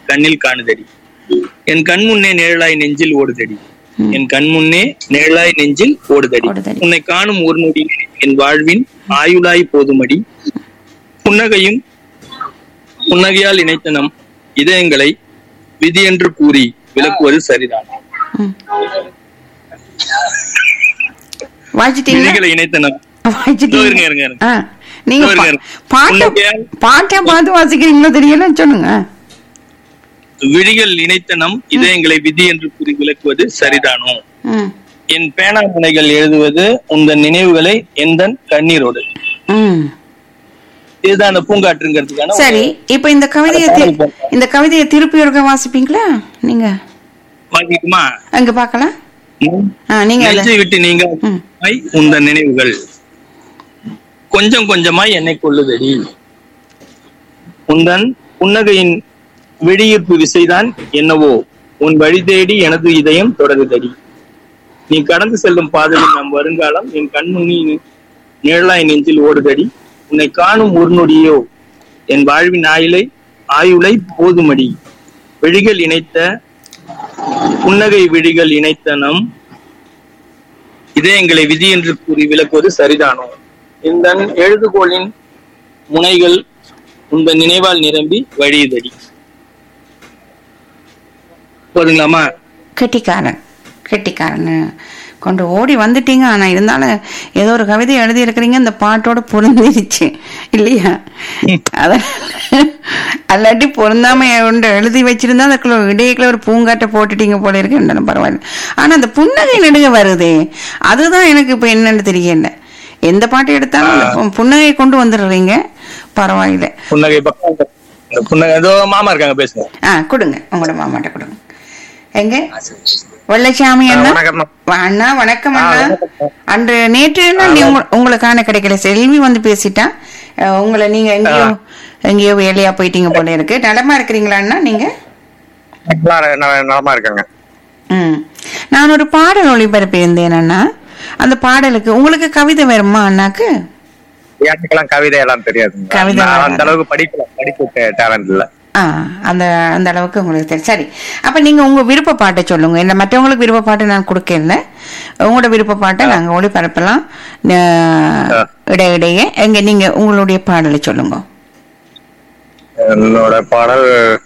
கண்ணில் காணுதடி என் கண் முன்னே நிழலாய் நெஞ்சில் ஓடுதடி என் கண் முன்னே நிழலாய் நெஞ்சில் ஓடுதடி ஓடுதடி. உன்னை காணும் ஒரு நொடி என் வாழ்வின் ஆயுளாய் போதுமடி புன்னகையும் புன்னகையால் இணைத்த நம் இதயங்களை விதி என்று கூறி விளக்குவது சரிதான் ம். வாசிட்டீங்களா விதிகளை இணைத்த நம் இதோ வாசிட்டீங்க இருங்க, இருங்க, இருங்க. ஆ, நீங்க இதோ பா- இருங்க. பாட்டை உன்னுடைய- பாட்டை பார்த்து வாசிக்கிறீங்களோ தெரியல சொல்லுங்க விழிகள் இணைத்த நம் இதயங்களை விதி என்று கூறி விளக்குவது சரிதானோ ம் என் பேனா முனைகள் எழுதுவது உந்தன் நினைவுகளை எந்தன் கண்ணீரோடு ம் இதுதான் அந்த பூங்காற்றுங்கிறதுக்கான ஒரு- சரி இப்ப இந்த கவிதையை தி- இந்த கவிதையை திருப்பி ஒருக்க வாசிப்பீங்களா நீங்க வாங்கிக்குமா அங்க பார்க்கலாம் ஆ, நீங்க அத- நெஞ்சை விட்டு நீங்க ம். உந்தன் நினைவுகள் கொஞ்சம் கொஞ்சமாய் என்னை கொள்ளுதடி உந்தன் புன்னகையின் வெளியீர்ப்பு விசைதான் என்னவோ உன் வழி தேடி எனது இதயம் தொடருதடி நீ கடந்து செல்லும் பாதையில் நம் வருங்காலம் என் கண்முன்னி நிழலாய் நெஞ்சில் ஓடுதடி உன்னை காணும் ஒரு நொடியோ என் வாழ்வின் ஆயுளை ஆயுளை போதுமடி விழிகள் இணைத்த புன்னகை விழிகள் இணைத்த நம் இதயங்களை விதி என்று கூறி விளக்குவது சரிதானோ இந்த எழுதுகோளின் முனைகள் உந்த நினைவால் நிரம்பி வழியுதடி போதுங்களாமா கெட்டிக்காரன் கெட்டிக்காரன் கொண்டு ஓடி வந்துட்டீங்க ஆனா இருந்தாலும் ஏதோ ஒரு கவிதை எழுதி இருக்கிறீங்க இந்த பாட்டோட பொருந்திருச்சு இல்லையா அத அல்லாட்டி பொருந்தாம ஒன்று எழுதி வச்சிருந்தா அதுக்குள்ள இடையில ஒரு பூங்காட்டை போட்டுட்டீங்க போல இருக்கு இருந்தாலும் பரவாயில்ல ஆனா அந்த புன்னகை நெடுக வருதே அதுதான் எனக்கு இப்ப என்னன்னு தெரியல எந்த பாட்டு எடுத்தாலும் அந்த பு- புன்னகை கொண்டு வந்துடுறீங்க பரவாயில்ல புன்னகை பக்கம் இந்த புன்னகை ஏதோ மாமா இருக்காங்க பேசுங்க ஆ கொடுங்க உங்களோட மாமாட்ட கொடுங்க எங்க வெள்ளச்சாமி அண்ணா வணக்கம் வ- அண்ணா வணக்கம் ஆ, அண்ணா வணக்கம். அன்று நேற்று என்ன நீ உங்க- உங்களுக்கான கிடைக்கல செல்வி வந்து பேசிட்டான் அஹ், உங்களை நீங்க எங்கேயோ எங்கேயோ வேலையா போயிட்டீங்க போல இருக்கு நலமா இருக்கிறீங்களா அண்ணா நீங்க நல்லா ந- நலமா இருக்காங்க ம் நான் ஒரு பாடல் ஒளிபரப்பி இருந்தேன் அண்ணா அந்த பாடலுக்கு உங்களுக்கு கவிதை வருமா அண்ணாக்கு எனக்கெல்லாம் கவிதை எல்லாம் தெரியாது கவிதை நான் வராது. அந்த அளவுக்கு படிக்கல படிக்க டேலண்ட் இல்ல ஆ அந்த அந்த அளவுக்கு உங்களுக்கு தெரியும் சரி அப்ப நீங்க உங்க விருப்ப பாட்டை சொல்லுங்க இல்ல மற்றவங்களுக்கு விருப்ப பாட்டு நான் கொடுக்கல உங்களோட விருப்ப பாட்டை நாங்க ஒளிபரப்பலாம் அஹ், இடையிடையே எங்க நீங்க உங்களுடைய பாடலை சொல்லுங்க என்னோட பாடல்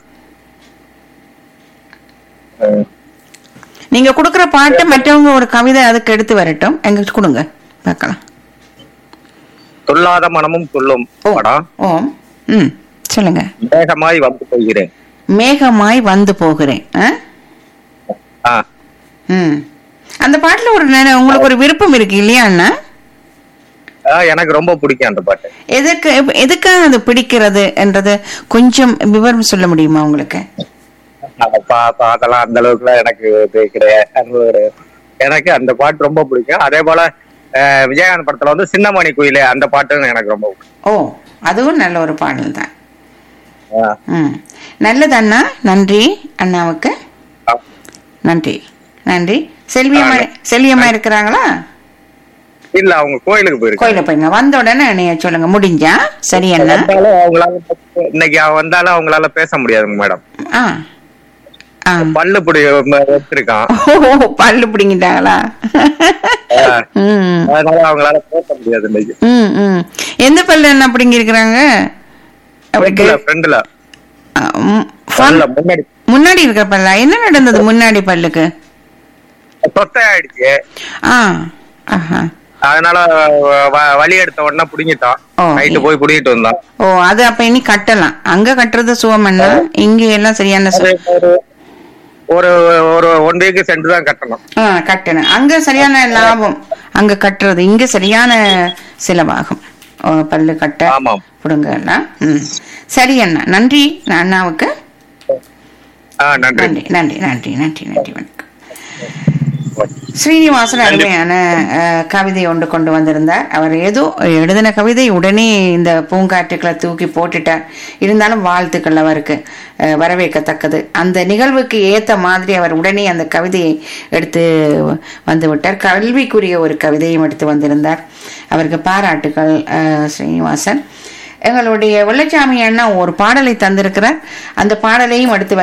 அஹ், நீங்க கொடுக்குற பாட்டை மற்றவங்க ஒரு கவிதை அதுக்கு எடுத்து வரட்டும் எங்க கொடுங்க பார்க்கலாம் துள்ளாத மனமும் துள்ளும் ஓ படம் ஓம் ம் சொல்லுங்க வேகமாய் வந்து போகிறேன் மேகமாய் வந்து போகிறேன் ஆ? ஆ ம் அந்த பாட்டுல ஒரு நெ- உங்களுக்கு ஒரு விருப்பம் இருக்கு இல்லையா அண்ணா ஆ, எனக்கு ரொம்ப பிடிக்கும் அந்த பாட்டு எதுக்கு எப்- எதுக்காக அது பிடிக்கிறது என்றது கொஞ்சம் விவரம் சொல்ல முடியுமா உங்களுக்கு அந்த பா- பா- அதெல்லாம் அந்த அளவுக்குலாம் எனக்கு இது கிடையாது ஒரு- எனக்கு அந்த பாட்டு ரொம்ப பிடிக்கும் அதே போல அஹ், விஜயகாந்த் படத்துல வந்து சின்னமணி குயிலே அந்த பாட்டும் எனக்கு ரொம்ப பிடிக்கும் ஓ அதுவும் நல்ல ஒரு பாடல் தான் ஆ. ம் நல்லது அண்ணா நன்றி அண்ணாவுக்கு ஆ. நன்றி நன்றி செல்வியம்மா செல்வியம்மா இருக்கிறாங்களா இல்ல அவங்க கோயிலுக்கு போயிருக்காங்க கோயில போயிருங்க வந்த உடனே என்னைய சொல்லுங்க முடிஞ்சா சரி அண்ணா வந்தாலும் அவங்களால இன்னைக்கு அவ வந்தாலும் அவங்களால பேச முடியாதுங்க மேடம் ஆ ஆ பல்லு பிடி வச்சிருக்கான் ஓ பல்லு பிடிங்கிட்டாங்களா ம் அதனால அவங்களால பேச முடியாது இன்னைக்கு ம் ம் எந்த பல்லு என்ன பிடிங்கி இருக்கிறாங்க அவருக்கு ஃப்ரெண்ட்ல ஆ, ம், front- ஃப்ரெண்ட்ல முன்னாடி முன்னாடி இருக்கிற பல்லா என்ன நடந்தது முன்னாடி பல்லுக்கு சொத்தை ஆயிடுச்சு ஆ ஆஹா அதனால வ- வலி எடுத்த உடனே புடுங்கிட்டான் ஓ, நைட்டு போய் புடிங்கிட்டு வந்தான் ஓ அது அப்ப இனி கட்டலாம் அங்க கட்டுறது சுகமண்ணா இங்க எல்லாம் சரியான சு- ஒரு- ஒரு ஒரு ஒன் வீக் சென்று தான் கட்டணும் ஆ கட்டணும் அங்க சரியான லாபம் அங்க கட்டுறது இங்க சரியான செலவாகும் ஓ, பல்லு கட்ட ஆமாம் கொடுங்க எல்லாம் ம் சரி அண்ணா நன்றி அண்ணாவுக்கு ஆ நன்றி நன்றி நன்றி நன்றி நன்றி நன்றி வணக்கம் ஸ்ரீனிவாசன் அருமையான அஹ், கவிதை ஒன்று கொண்டு வந்திருந்தார் அவர் ஏதோ எழுதின கவிதை உடனே இந்த பூங்காற்றுக்களை தூக்கி போட்டுட்டார் இருந்தாலும் வாழ்த்துக்கள் அவருக்கு அஹ், வரவேற்கத்தக்கது அந்த நிகழ்வுக்கு ஏத்த மாதிரி அவர் உடனே அந்த கவிதையை எடுத்து வந்து விட்டார் கல்விக்குரிய ஒரு கவிதையும் எடுத்து வந்திருந்தார் அவருக்கு பாராட்டுகள் அஹ், ஸ்ரீனிவாசன் எங்களுடைய வெள்ளச்சாமி அண்ணா ஒரு பாடலை தந்திருக்கிறார் அந்த பாடலையும் எடுத்து